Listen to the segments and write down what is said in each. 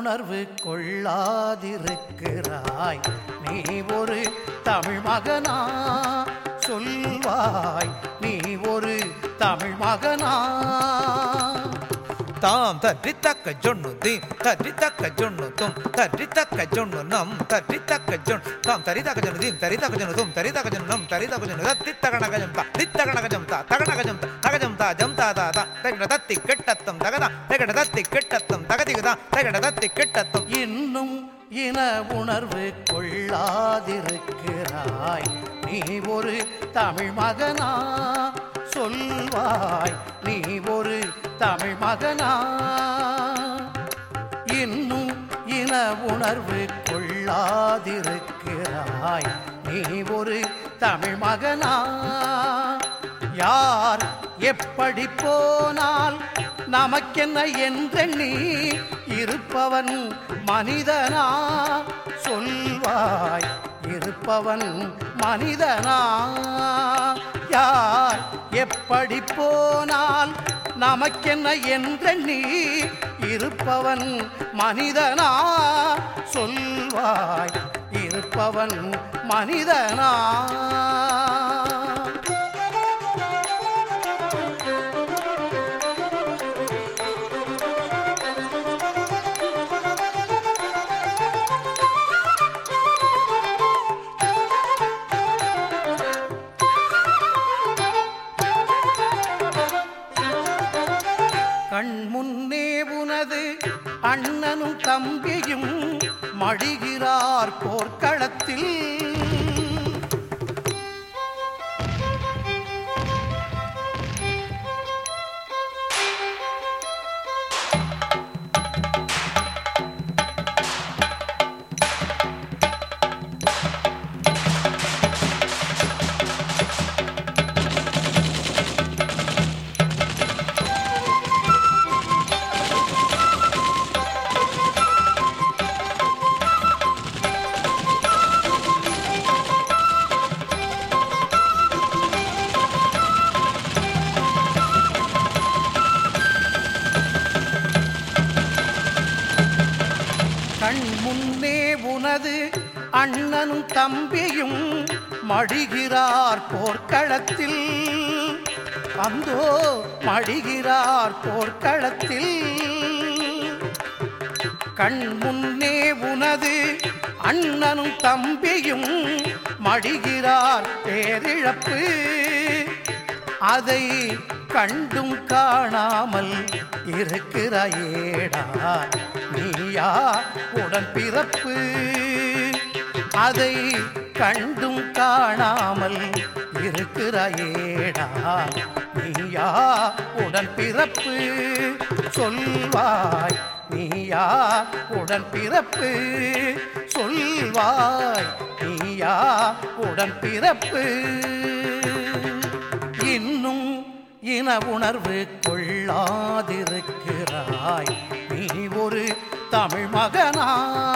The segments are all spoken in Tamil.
உணர்வு கொள்ளாதிருக்கிறாய் நீ ஒரு தமிழ் மகனா சொல்வாய் நீ ஒரு தமிழ் மகனா தாம் தற்றி தக்க ஜொண்ணு தீம் தற்றி தக்க ஜொண்ணு தும் தற்றி தக்க ஜொண்ணு நம் தற்றி தக்க ஜொன் தாம் தரி தக்க ஜொண்ணு தீம் தரி தக்க ஜொண்ணு தும் தரி தக்க ஜொண்ணு நம் தரி தக்க ஜொண்ணு தத்தி தகண கஜம் தா தித்தகண கஜம் தா தகண கஜம் தா தகஜம் தா ஜம் தா தா தா தகட தத்தி கெட்டத்தம் தகதா தகட தத்தி கெட்டத்தம் தகதிகுதா தகட தத்தி கெட்டத்தம் இன்னும் இன உணர்வு கொள்ளாதிருக்கிறாய் நீ ஒரு தமிழ் மகனா சொல்வாய் நீ ஒரு தமிழ் மகனா இன்னும் இன உணர்வு கொள்ளாதிருக்கிறாய் நீ ஒரு தமிழ் மகனா யார் எப்படி போனால் நமக்கென்ன என்றெண்ணி இருப்பவன் மனிதனா சொல்வாய் இருப்பவன் மனிதனா யார் எப்படி போனால் நமக்கென்ன என்றெண்ணி இருப்பவன் மனிதனா சொல்வாய் இருப்பவன் மனிதனா கண் முன்னே உனது அண்ணனும் தம்பியும் மடிகிறார் போர்க்களத்தில் கண் முன்னே உனது அண்ணனும் தம்பியும் மடிகிறார் போர்க்களத்தில் அந்தோ மடிகிறார் போர்க்களத்தில் கண் முன்னே உனது அண்ணனும் தம்பியும் மடிகிறார் பேரிழப்பு அதை கண்டும் காணாமல் இருக்கிறாயேடா நீயா உடன் பிறப்பு அதை கண்டும் காணாமல் இருக்கிறாயேடா நீயா உடன் பிறப்பு சொல்வாய் நீயா உடன் பிறப்பு சொல்வாய் நீயா உடன் பிறப்பு இன்னும் இன உணர்வு கொள்ளாதிருக்கிறாய் நீ ஒரு தமிழ் மகனா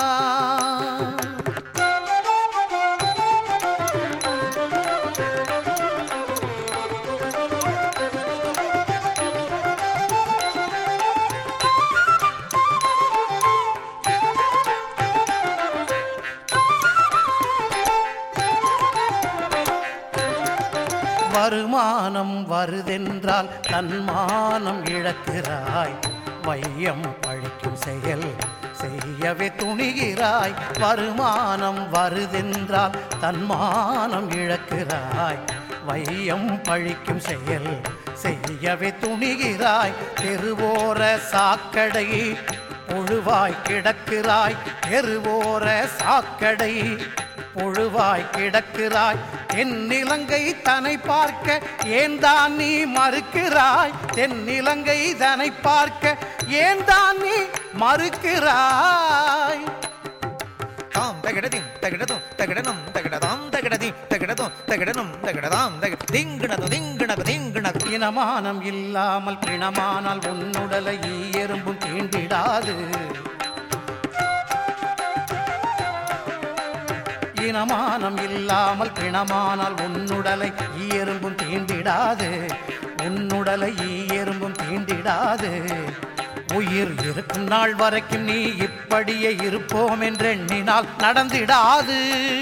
வருமானம் வருதென்றால் தன்மானம் இழக்கிறாய் வையம் பழிக்கும் செயல் செய்யவே துணிகிறாய் வருமானம் வருதென்றால் தன்மானம் இழக்கிறாய் வையம் பழிக்கும் செயல் செய்யவே துணிகிறாய் தெருவோர சாக்கடை புழுவாய் கிடக்கிறாய் தெருவோர சாக்கடை புழுவாய் கிடக்கிறாய் தென்னிலங்கை தன்னை பார்க்க ஏன் தான் நீ மறுக்கிறாய் தென்னிலங்கை தன்னை பார்க்க ஏன் தான் நீ மறுக்கிறாய் தாம் தகடதிம் தகடதும் தகடனும் தகடதாம் தகடதிம் தகடதும் தகடனும் தகடதாம் தக திங்கிணது திங்கிணது திங்கிணது இனமானம் இல்லாமல் பிணமானால் உன்னுடலை எறும்பும் தீண்டிடாது இனமானம் இல்லாமல் பிணமானால் உன்னுடலை எறும்பும் தீண்டிடாது உன்னுடலை எறும்பும் தீண்டிடாது உயிர் இருக்கும் நாள் வரைக்கும் நீ இப்ப இப்படியே இருப்போம் என்றெண்ணினால் நடந்திடாது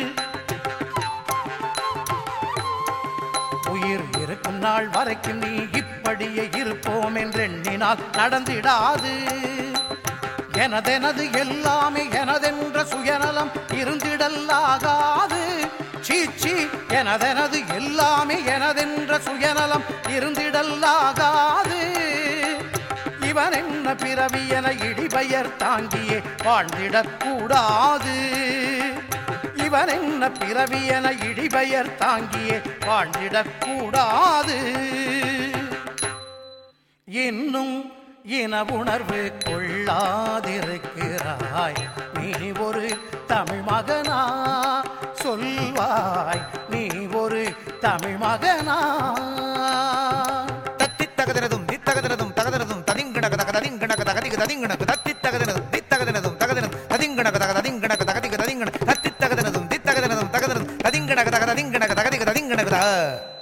உயிர் இருக்கும் நாள் வரைக்கும் நீ இப்படியே இருப்போம் என்றெண்ணினால் நடந்திடாது எனதெனது எல்லாமே எனதென்ற சுயநலம் இருந்திடலாகாது சீச்சி எனதெனது எல்லாமே எனதென்ற சுயநலம் இருந்திடலாகாது இவன் என்ன பிறவி என இடிபெயர் தாங்கியே வாழ்ந்திடக் கூடாது இவன் என்ன பிறவி என இடிபெயர் தாங்கியே வாழ்ந்திடக் கூடாது இன்னும் இன உணர்வு கொள்ளாதிருக்கிறாய் நீ ஒரு தமிழ் மகனா சொல்வாய் நீ ஒரு தமிழ் மகனா தத்தித்தகதினதும் தித்தகதினதும் தகதினதும் ததிங்கணக தக ததிங்கணக தகதிக ததிங்கணக்கு தத்தித்தகதினதும் தித்தகதினதும் தகதினம் ததிங்கணக தக ததிங்கணக தகதிக ததிங்கண தத்தித்தகதினதும் தித்தகதினதும் தகதினம் ததிங்கணக தக ததிங்கணக தகதிக ததிங்கணக